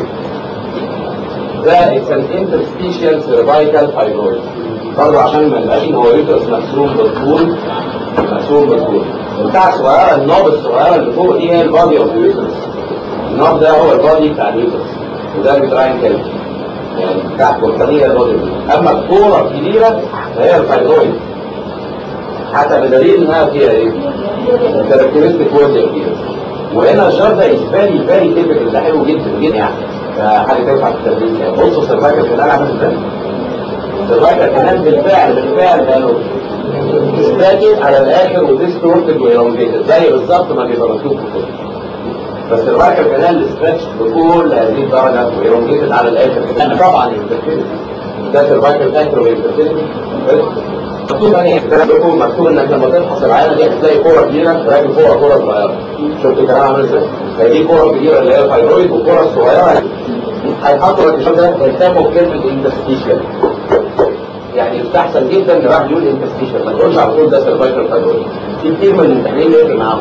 ده اتس ان انترستيشيال سيرفايكال فايبرويد برضه عشان ما نبقاش ان هو يوترس مقسوم بالطول مقسوم بالطول بتاع الصغيره النوب الصغيره اللي فوق دي هي البادي اوف اليوترس النوب ده هو البادي بتاع اليوترس وده البتراين كده يعني بتاع القرطانيه البادي اما الكوره الكبيره فهي الفايبرويد حتى بدليل انها فيها ايه؟ كاركترستيك وورد كبيره وهنا الشر ده اسباني فيري تيبكال ده حلو جدا جدا يعني حاجه تنفع في التدريس يعني بصوا السيرفايكال كانال عامل ازاي؟ السيرفايكال كانال بالفعل بالفعل قالوا ستاتيك على الاخر وديستورتد والونجيتد زي بالظبط ما بيبقى مكتوب في الكتب بس السيرفايكال كانال ستريتش بكل هذه الدرجه والونجيتد على الاخر لان طبعا الانترفيرنس ده سيرفايكال فاكتور والانترفيرنس مكتوب ايه لكم مكتوب انك لما تفحص العينه دي هتلاقي كوره كبيره راكب فوق كوره صغيره شفت الكلام عامل ازاي؟ هي دي كوره كبيره اللي هي الفايبرويد والكوره الصغيره هيحطوا لك الشغل ده هيسموا كلمه انتستيشن يعني يستحسن جدا ان الواحد يقول انتستيشن ما تقولش على طول ده سيرفايكال فايبرويد في كتير من الممتحنين يفرق معاهم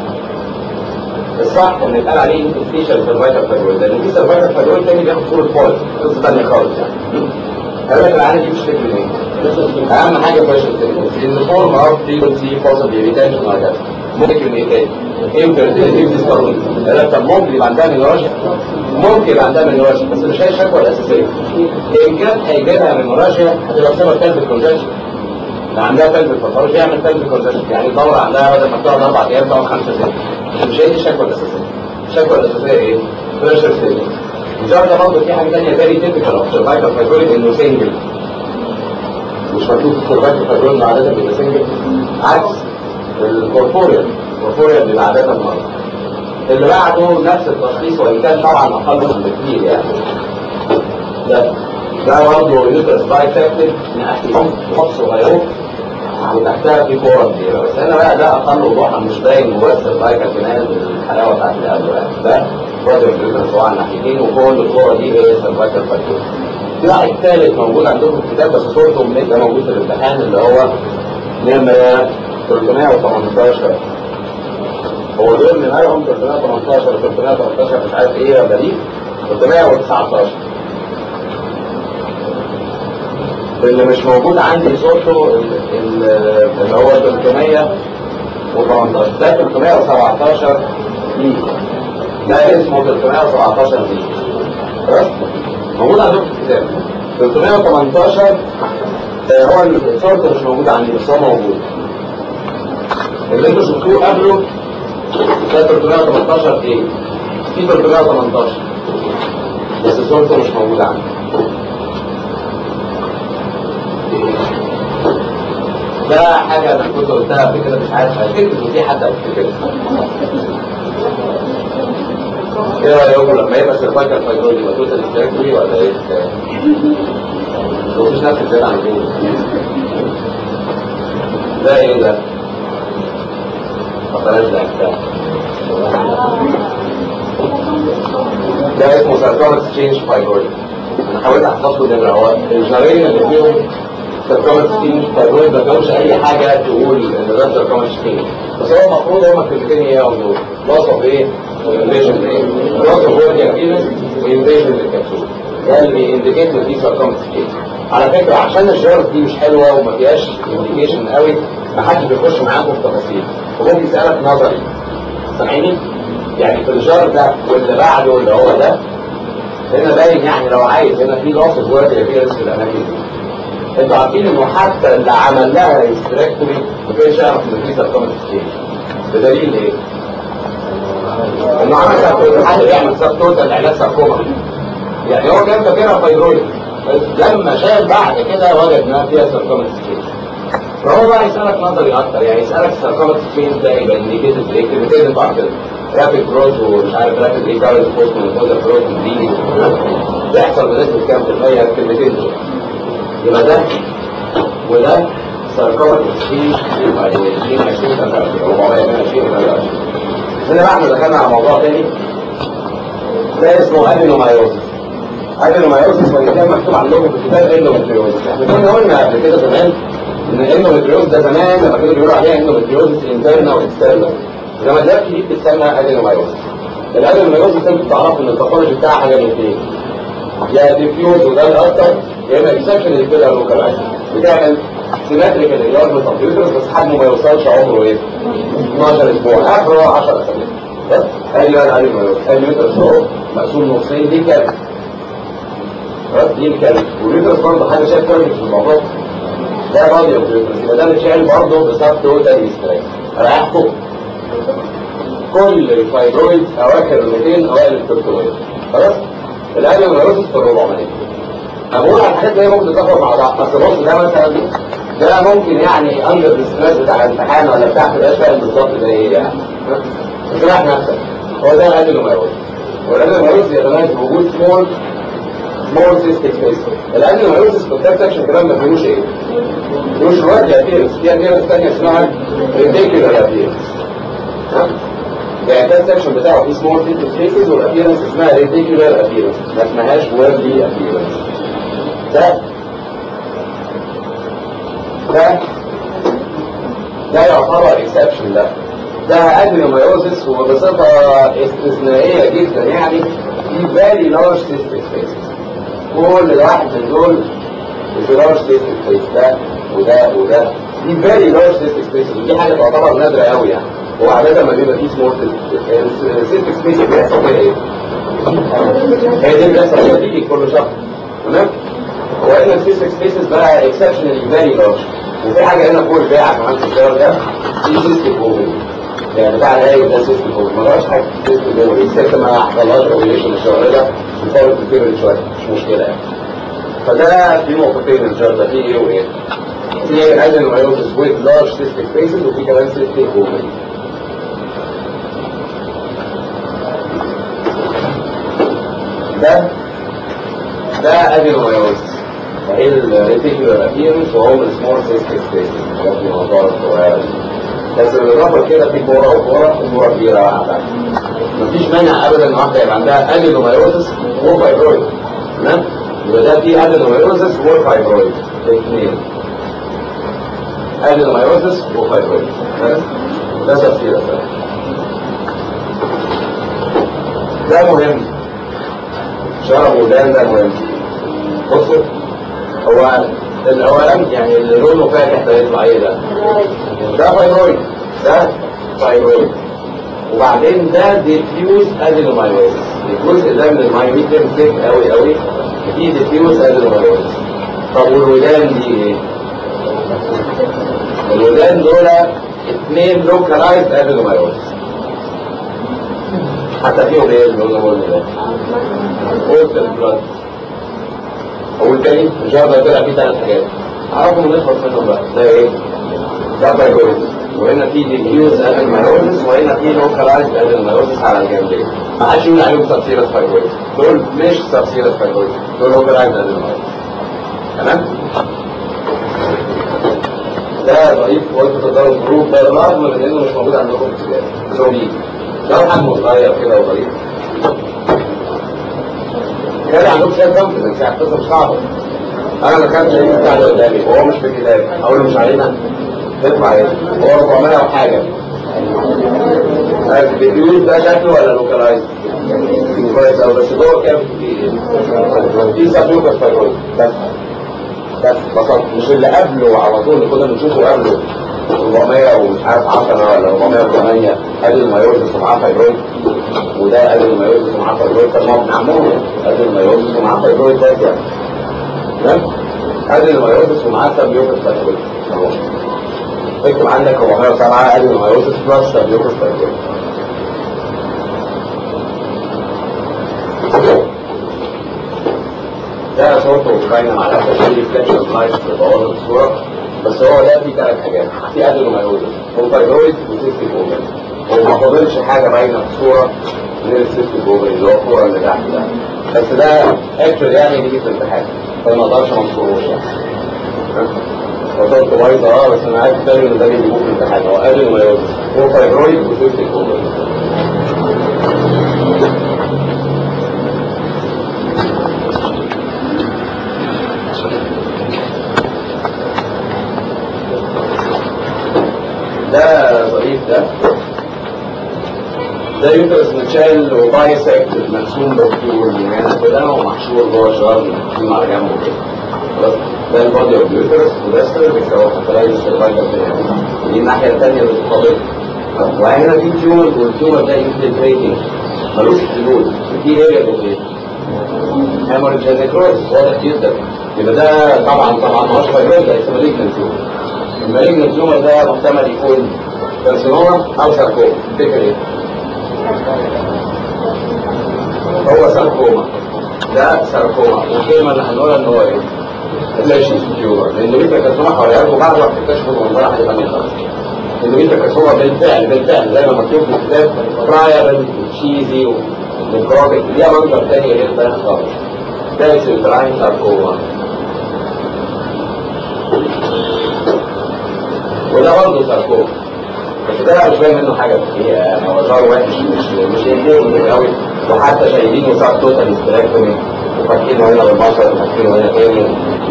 الصح ان يتقال عليه انتستيشن سيرفايكال فايبرويد لان في سيرفايكال فايبرويد تاني بياخد صوره فولت قصه ثانيه خالص يعني خلي العينه دي مش فكره ايه اهم حاجه فاشل ان فورم اوف فريكونسي possibly ريتنشن وهكذا ممكن ايه تاني انفيرتيليتي ديسكاربون طب ممكن يبقى عندها منوراجيا ممكن يبقى عندها منوراجيا بس مش هي الشكوى الاساسيه ان كانت هيجيلها منوراجيا هتبقى بسبب تلف كونجكشن لو عندها تلف فالفرج يعمل تلف كونجكشن يعني الدوره عندها بدل ما تقعد اربع ايام تقعد خمسه ست مش هي دي الشكوى الاساسيه الشكوى الاساسيه ايه؟ بريشر ستيج الجار برضه في حاجه ثانيه فيري تيبيكال اوف سيرفايكال فايبرويد انه سنجل مش مكتوب في السيرفايكال فايبرويد عاده بيبقى سنجل عكس الكوربوريال الكوربوريال بيبقى عاده مره اللي بعده نفس التشخيص وان كان طبعا اقل بكتير يعني ده ده برضه يوترس بايسكتد ناحيه خط صغيره وتحتها في كوره كبيره بس هنا بقى ده اقل وضوحا مش باين جوه السيرفايكال كمان بالحلاوه بتاعت اللي قبله يعني ده برضه اليوترس هو على الناحيتين وكل الكوره دي هي سيرفايكال فاكتور في واحد ثالث موجود عندكم في الكتاب بس صورته من ده موجود في الامتحان اللي هو نمرة 318 هو دول من هايهم 318 و 313 مش عارف ايه ولا دي 319 اللي مش موجود عندي صورته اللي هو 318 ده 317 دي ده اسمه 317 دي خلاص موجود عندكم في الكتاب 318 هو اللي صورته مش موجود عندي بس هو موجود اللي انتوا شفتوه قبله ده 318 ايه في 318 بس صورته مش موجودة عندي ده حاجة أنا كنت قلتها قبل كده مش عارف هتكتب إن في حد قال كده ايه رأيكم لما يبقى سيرفايكال فايبرويد يبقى توتال استراكتوري ولا ايه؟ مفيش نفس زيادة عن كده ده ايه ده؟ بلاش ده بتاع ده اسمه سيركومت تشينج فايبرويد انا حاولت احفظه نمرة هو الجارين اللي فيهم سيركومت تشينج فايبرويد ما فيهمش اي حاجة تقول ان ده سيركومت تشينج بس هو المفروض هما الكلمتين ايه يا دول loss of ايه؟ invasion ايه؟ loss of body appearance وinvasion للكبسول ده اللي بيindicate ان دي سيركومت تشينج على فكرة عشان الجارة دي مش حلوة وما فيهاش انديكيشن قوي ما حدش بيخش معاكم في تفاصيل وممكن يسألك نظري سامعيني؟ يعني في الجار ده واللي بعده اللي هو ده هنا باين يعني لو عايز هنا في لاص جوه الابيرنس في الاماكن دي انتوا عارفين انه حتى اللي عمل لها هيستريكتوري ما كانش يعرف ان في ساركوما ستيج بدليل ايه؟ انه عمل ساركوما حد بيعمل سب توتال علاج ساركوما يعني هو كان فاكرها فايبرويد بس لما شاف بعد كده وجد انها فيها ساركوما ستيج فهو بقى يسألك نظري أكتر يعني يسألك ساركوما ستيج ده يبقى انديكيتد ايه كلمتين انتوا عارفين رابid جروث ومش عارف رابid ريكارنس بوست من فوز جروث دي بيحصل بنسبة كام في المية الكلمتين دول يبقى ده وده ساركوما ستيج يبقى 20 20 420 هنا بقى احنا دخلنا على موضوع تاني ده اسمه ادينومايوزس ادينومايوزس وان كان مكتوب عندكم في الكتاب اندومتريوزس احنا كنا قلنا قبل كده زمان ان الاندومتريوز ده زمان لما كانوا بيقولوا عليها اندومتريوزس انترنا واكسترنا لما دلوقتي دي بتتسمى ادينومايوزس الادينومايوزس انتوا بتعرفوا ان الباثولوجي بتاعها حاجه من اثنين يا ديفيوز وده الاكتر يا اما اكسبشن اللي كده لوكالايز بتعمل سيمتريكال انيورمنت اوف يوترس بس حجمه ما يوصلش عمره ايه 12 اسبوع اخره 10 اسابيع بس ادي بقى الادينومايوزس ادي اليوترس اهو مقسوم نصين دي كارت بس دي الكارت واليوترس برضه حاجه شايف كارت في الموضوع ده راضي اليوترس يبقى ده متشال برضه بسبب توتال ميستريك ريحته كل الفايبرويد اواخر ال 200 اوائل ال 300 خلاص الادينومايوزس في 400 بقول على الحاجات اللي هي ممكن تتفق مع بعض بس بص ده مثلا ده ممكن يعني اندر الاستريس بتاع الامتحان ولا بتاع ما تبقاش فاهم بالظبط ده ايه يعني تراح نفسك هو ده الادينومايوزس والادينومايوزس يتميز بوجود سمول سمول سيستيك سبيس الادينومايوزس في الثيرد سكشن كمان ما فيهوش ايه؟ ما فيهوش وورد ابيرنس في ابيرنس ثانيه اسمها ريديكولار ابيرنس يعني ده السكشن بتاعه فيه سمول سيستيك سبيسز والابيرنس اسمها ريديكولار ابيرنس ما اسمهاش ووردلي ابيرنس ده ده ده يعتبر اكسبشن ده ده ادينومايوزس وبصفة استثنائية جدا يعني في فالي لارج سيستيك سبيسز كل واحد من دول في لارج سيستيك سبيس ده وده وده دي فالي لارج سيستيك سبيسز ودي حاجة تعتبر نادرة قوي يعني هو عادة ما بيبقى فيه سمول سيستيك سبيس بيحصل فيها ايه؟ هي دي بيحصل فيها تيجي كل شهر تمام؟ وان السيستيك سبيسز بقى اكسبشنالي فالي لارج وفي حاجه هنا فوق البيع كمان في الشهر ده في سيستيك اوفن يعني بتاع الهاي ده سيستيك اوفن ما لهاش حاجه سيستيك اوفن الست ما حصلهاش اوفيليشن الشهر ده بسبب الكبر شويه مش مشكله يعني فده في نقطتين الجار ده في ايه وايه؟ في ادينومايوزس ويز لارج سيستيك سبيسز وفي كمان سيستيك اوفن ده ده ادينومايوزس وهي الريتيكولار ابيرنس وهو السمول سيستيك سبيسز في موضوع الصغير بس بالاضافه كده في كوره وكوره وكوره كبيره واحده مفيش مانع ابدا ان واحده يبقى عندها ادينومايوزس وفايبرويد تمام يبقى ده في ادينومايوزس وفايبرويد الاثنين ادينومايوزس وفايبرويد بس ده تفسير ده مهم شرب ودان ده مهم بصوا هو الاولاني يعني اللي لونه فاتح ده يطلع ايه ده؟ ده فايبرويد ده فايبرويد وبعدين ده ديفيوز ادينومايوزس الجزء ده من المايوميتريم ثيك قوي قوي دي ديفيوز ادينومايوزس طب والودان دي ايه؟ الودان دول اثنين لوكالايزد ادينومايوزس حتى فيهم ايه اللي قلنا قلنا ده قلت البلاد والتاني مش هقدر طلع فيه ثلاث حاجات عرفوا نخلص منهم بقى زي ايه؟ ده فايبروزس وهنا في ديفيوز ادينومايوزس وهنا في لوكالايزد ادينومايوزس على الجنبين ما حدش يقول عليهم سبسيرس فايبروزس دول مش سبسيرس فايبروزس دول لوكالايزد ادينومايوزس تمام؟ ده ضعيف وانتوا تقدروا الجروب ده رغم من انه مش موجود عندكم في الكتاب بس هو بيجي لو حجمه صغير كده وضعيف كان عندكم شويه كونفدنس يعني القصه مش صعبه انا ما كانش شايف بتاع اللي قدامي وهو مش في الكتاب اقول له مش علينا تطلع ايه هو 400 وحاجه الفيديوز ده شكله ولا لوكالايز كويس قوي بس جوه كام في في سابيوكس فايبروز بس بس بسيط مش اللي قبله على طول اللي كنا بنشوفه قبله 400 ومش عارف 10 ولا 408 ادي المايوزس ومعاه فايبرويد وده ادي المايوزس ومعاه فايبرويد طب ما هو ابن عمهم ادي المايوزس ومعاه فايبرويد ده يعني تمام ادي المايوزس ومعاه سابيوكس فايبرويد اهو اكتب عندك 407 ادي المايوزس بلس سابيوكس فايبرويد ده صورته باينه مع الاسف دي ريفلكشن لايت في بوابه الصوره بس هو ده فيه ثلاث حاجات في ادينومايوزس وفايبرويد وسيستيك اوفر وما فاضلش حاجه باينه في الصوره غير السيستيك اوفر اللي هو الصوره اللي تحت ده بس ده اكشن يعني بيجي في الامتحان فما اقدرش ما انصروش يعني وصلت بايظه اه بس انا عارف تاني ان ده اللي بيجيبوه في الامتحان هو ادينومايوزس هو فايبرويد وسيستيك اوفر ده ضعيف ده ده يوترس متشال وبايسكت مرسوم بالطول يعني كده ومحشور جوه شرار مرسوم على جنبه كده خلاص ده البادي اوف اليوترس وده السيرفكس اهو هتلاقي السيرفايكال دي الناحيه الثانيه اللي بتقابل وهنا في تيومر والتيومر ده انفلتريتنج ملوش حدود في اريا اوف ايه؟ هيموريج نيكروز واضح جدا يبقى ده طبعا طبعا ما هوش فايبروز ده اسمه مالجنت تيومر المالجنت تيومر ده محتمل يكون كارسينوما او ساركوما تفتكر ايه؟ هو ساركوما ده ساركوما والكلمه اللي هنقولها ان هو ايه؟ فلاش تيومر لان ميتا كارسينوما حواليها لكم بعد ما تكتشفوا المنظره هتبقى من خلاص ان ميتا كارسينوما بالفعل بالفعل زي ما مكتوب في الكتاب براير وتشيزي وميكروبيك ليها منظر تاني غير ده خالص ده سيلتراين ساركوما وده برضه ساركوما بس ده مش باين منه حاجه في يعني هو ظهر وحش مش مش يهمني قوي وحتى شايلينه صار توتال استراكتومي وفاتحينه هنا بالبصر وفاتحينه هنا تاني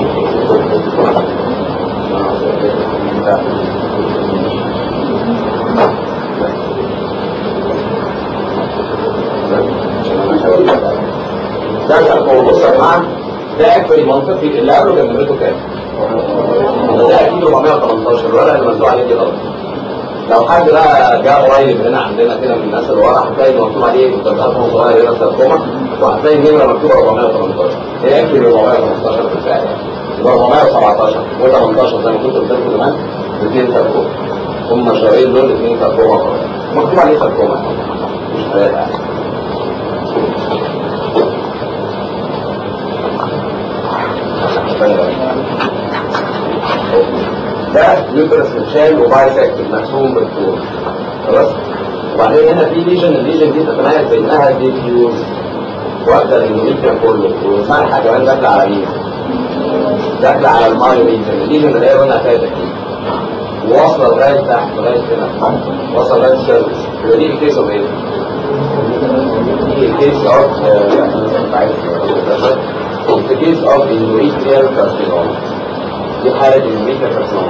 ده ساركوما بص يا جماعه ده اكبر منطقي اللي قبله كان نمرته كام؟ ده اكيد 418 الورقه اللي مكتوب عليه دي غلط لو حد بقى جاء قريب هنا عندنا كده من الناس اللي ورا هتلاقي مكتوب عليه مستشفى صغير هنا ساركوما وهتلاقي النمره مكتوبه 418 هي يكفي 415 بالفعل يبقى 417 و18 زي ما كنت قلت لكم زمان الاثنين ساركوما هم الشهرين دول الاثنين ساركوما مكتوب عليه ساركوما مش ثلاثه يعني ده يوترس متشال وبايسكت مرسوم بالطول خلاص وبعدين هنا في ليجن الليجن دي تتميز بانها ديفيوز واخده الاندوميتريم كله وسارحه كمان داخله على مين؟ داخله على المايو ليجن الليجن اللي هي لونها فاتح دي واصله لغايه تحت لغايه هنا واصله لغايه السيرفس يبقى دي الكيس اوف ايه؟ دي الكيس اوف the case of endometrial carcinoma دي حالة الميتا كارسينوما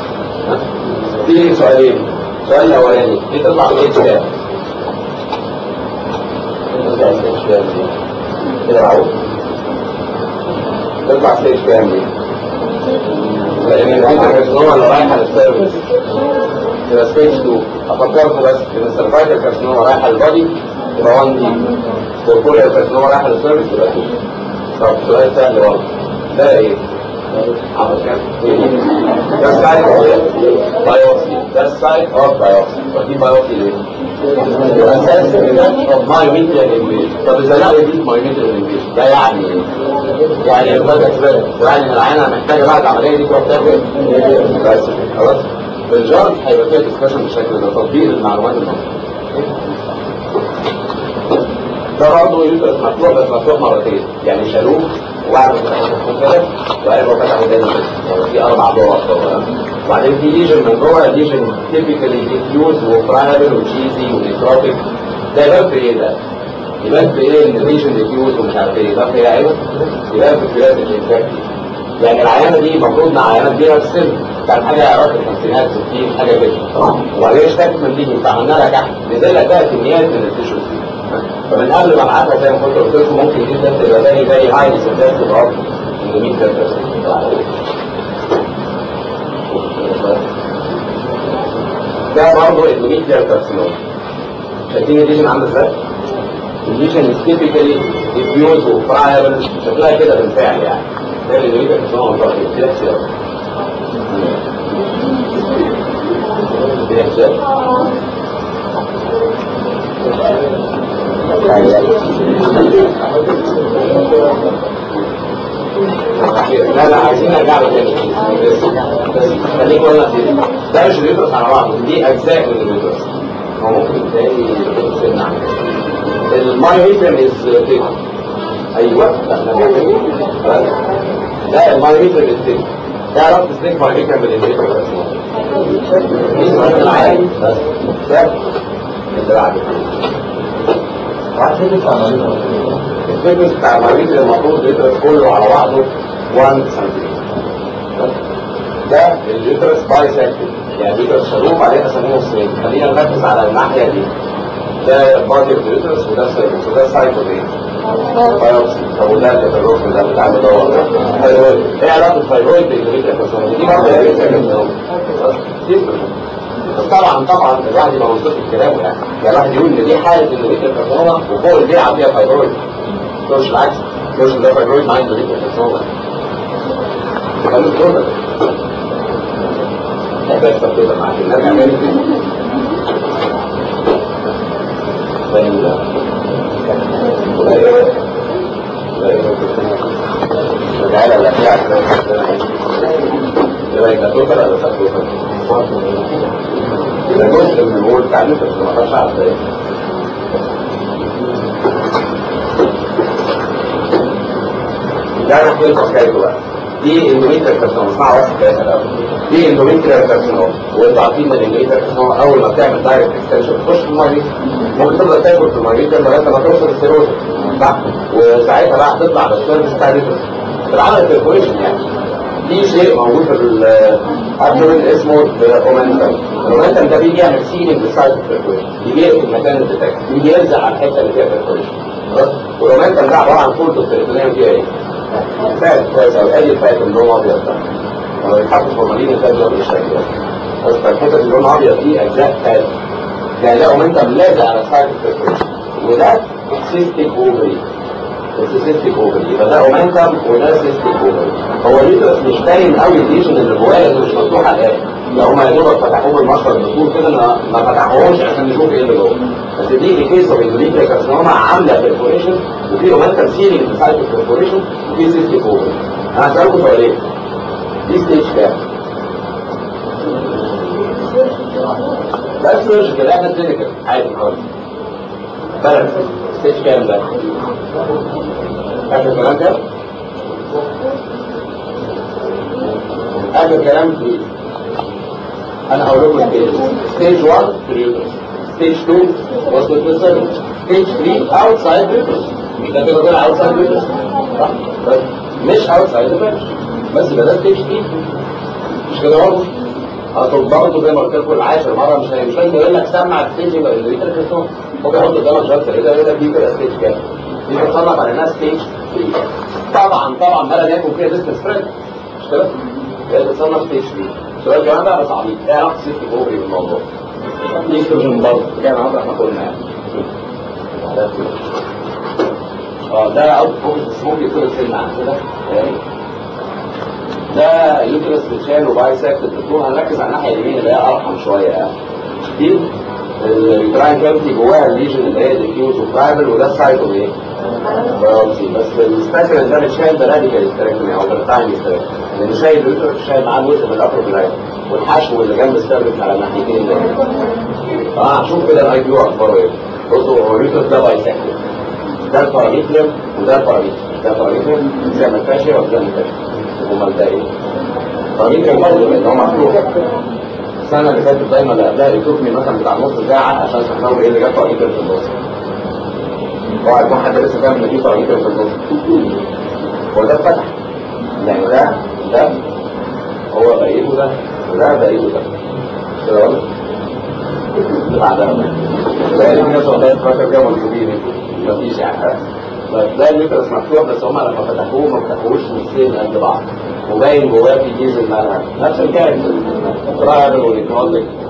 في سؤالين السؤال الأولاني دي تطلع في اتش كام؟ تطلع في اتش كام دي؟ كده معقول تطلع في اتش كام دي؟ لأن الميتا كارسينوما اللي رايحة للسيرفس تبقى ستيج 2 أفكركم بس إن السيرفايكال كارسينوما رايحة للبادي يبقى 1 دي والكوريال كارسينوما رايحة للسيرفس يبقى 2 طب سؤال سهل برضه ده ايه؟ عمل كام؟ ده السايت اوف بايوبسي ده السايت اوف بايوبسي ودي بايوبسي ليه؟ اساس مايوميتريال انفيجن طب اذا لقوا دي مايوميتريال انفيجن ده يعني ايه؟ يعني الفرق كده يعني العينه محتاجه بعد العمليه دي تروح تاخد بس خلاص الجارج هيبقى فيها ديسكشن بالشكل ده تطبيق المعلومات المهمه ده برضه يوترس مفتوح بس مفتوح مرتين يعني شالوه وبعد ما فتحوا كده وقالوا فتحوا تاني كده يعني في اربع دور وبعدين في ليجن من جوه ليجن تيبيكالي ديفيوز وفرايبل وتشيزي ونيكروتيك ده يبان في ايه ده؟ يبان في ايه ان الليجن ديفيوز ومش عارف ايه يبان في ايه ايوه؟ يبان في فلات الانفكتي يعني العيانه دي المفروض مع عيانات كبيره في السن كان حاجه اوقات الخمسينات 60 حاجه كده وبعدين اشتكت من دي فعملنا لها كحك نزل لك بقى كميات من التيشوز فمن قبل ما ابعتها زي ما كنت قلت لكم ممكن جدا تبقى زي زي هاي سنتاز اوف اندوميتريال ده برضه اندوميتريال كارسينوم شايفين الليجن عامل ازاي؟ الليجن تيبيكالي ديفيوز وفرايبل شكلها كده بالفعل يعني ده الاندوميتريال كارسينوم والله كده كده لا لا عايزين نرجع له تاني بس خليك قلنا ده مش اليوترس على بعضه دي اجزاء من اليوترس هو ممكن تلاقي سنة المايوميترم از تيك ايوه لا نرجع تاني لا المايوميترم از تيك تعرف تسلك مايوميترم بالانفيترم اسمه العادي بس ده اللي بعده الفيتنس بتاع المريض المفروض يدرس كله على بعضه 1 سنتيمتر ده اليوترس باي سيكتد يعني اليوترس شروب عليه قسموه نصين خلينا نركز على الناحيه دي ده بادي اوف اليوترس وده سيرفكس وده سايتو ايه؟ بايوبسي طب وده الكتالوج ده بتاع الدواء ثايرويد ايه علاقه الثايرويد بالكتالوج دي برضه هي سيكتد بس طبعا طبعا الواحد يبقى منطقي في كلامه يعني يعني الواحد يقول ان دي حاله اندوميتريال كارسينوما وفوق البيعه فيها فايبرويد مش العكس مش ده فايبرويد مع اندوميتريال كارسينوما ده مش كده ده بيحصل كده معاك نرجع تاني تعالى لا يبقى يبقى توتر ولا سبتوتر؟ ده جزء من هو التعليم بس ما اقدرش اعرف ايه ده انا كنت حكايته بقى دي اندوميتريال كارسينوما اسمعوا بس الكلام الاول دي اندوميتريال كارسينوما وانتوا عارفين ان الاندوميتريال كارسينوما اول ما بتعمل دايركت اكستنشن بتخش في المريض ممكن تفضل تاكل في المريض لغايه ما توصل السيروز صح وساعتها بقى هتطلع بالسيرفس بتاع الريترس بالعمل البرفوريشن يعني في شيء موجود في الابدومين اسمه الاومنتم الاومنتم ده بيجي يعمل سيلينج للسايت برفوريشن بيجي يقفل مكان الديتكت بيجي يلزق على الحته اللي فيها برفوريشن خلاص والاومنتم ده عباره عن فولد التريتونيوم فيها ايه؟ فات كويس قوي ادي الفات اللي هو ابيض ده لما يتحط فورمالين الفات ده بالشكل ده بس فالحته اللي لونها ابيض دي اجزاء فات يعني ده اومنتم لازق على السايت برفوريشن وده سيستيك اوفري السيستيك اوفري يبقى ده اومنتم وده سيستيك اوفري هو اليوترس مش باين قوي الليجن اللي جوايا اللي مش مفتوح على الاخر لو هم يا دوبك فتحوه بالمشرط بالطول كده ما ما فتحوهوش عشان نشوف ايه اللي جوه بس دي الكيس اوف اندوليتريا كارسينوما عامله بيرفوريشن وفي اومنتم سيلينج بتاعت البيرفوريشن وفي سيستيك اوفري انا هسالكم سؤالين دي ستيج كام؟ ده سيرجيكال احنا كلينيكال عادي خالص بلد ستيج كام ده؟ اخر كلام كام؟ اخر كلام في انا هقول لكم ستيج ستيج 1 في اليوترس ستيج 2 وصلت للسيرفكس ستيج 3 اوتسايد اليوترس ده كده طلع اوتسايد اليوترس صح بس مش اوتسايد الفرش بس يبقى ده ستيج 3 مش كده برضه اصل برضه زي ما قلت لكم العاشر مره مش مش لازم يقول لك سمع الستيج يبقى اللي كريستون هو بيحط قدامك شرط كده يقول لك دي كده ستيج كام دي بتصنف على انها ستيج 3 طبعا طبعا ما لم يكن فيها ديستنس سبريد مش كده؟ هي بتصنف ستيج 3 سؤال كمان بقى بس عبيط ايه علاقه سيستم اوفري بالموضوع؟ دي استروجين برضه كان علاقه احنا قلنا يعني اه ده اوت فوكس بس ممكن يكون السن عن كده يعني ده يوترس بتشال وبايسكت الدكتور هنركز على الناحيه اليمين اللي هي ارحم شويه يعني دي اليوتراين كافيتي جواها الليجن اللي هي ديفيوز وبرايمال وده السايتو ايه؟ بايوبسي بس السبيشال ده بتشال ده راديكال استراكتومي او برتاين استراكتومي لان شايل اليوترس شايل معاه جزء من الابر بلاين والحشو اللي جنب السيرفكس على الناحيتين ده اه شوف كده الاي كيو اخباره ايه بصوا هو اليوترس ده بايسكت ده الباراميتريم وده الباراميتريم ده الباراميتريم زي ما الفاشية وزي ما الفاشية امال ده ايه؟ الباراميتريم برضه لان هو مفتوح السنة اللي فاتت دايما اللي قبلها يشوفني مثلا بتاع نص ساعة عشان تفهموا ايه اللي جاب باراميتريم في النص اوعى يكون حد لسه فاهم ان في باراميتريم في النص هو ده اتفتح يعني ده ده هو بقيته ده وده بقيته ده كده ولا؟ اللي بعدها لا في ناس والله فاكر كده موجودين مفيش يعني فتلاقي اليوترس مفتوح بس هم لما فتحوه ما فتحوش نصين قد بعض وباين جواه في جيز الملعب نفس الكائن الرايبل والنيكروتيك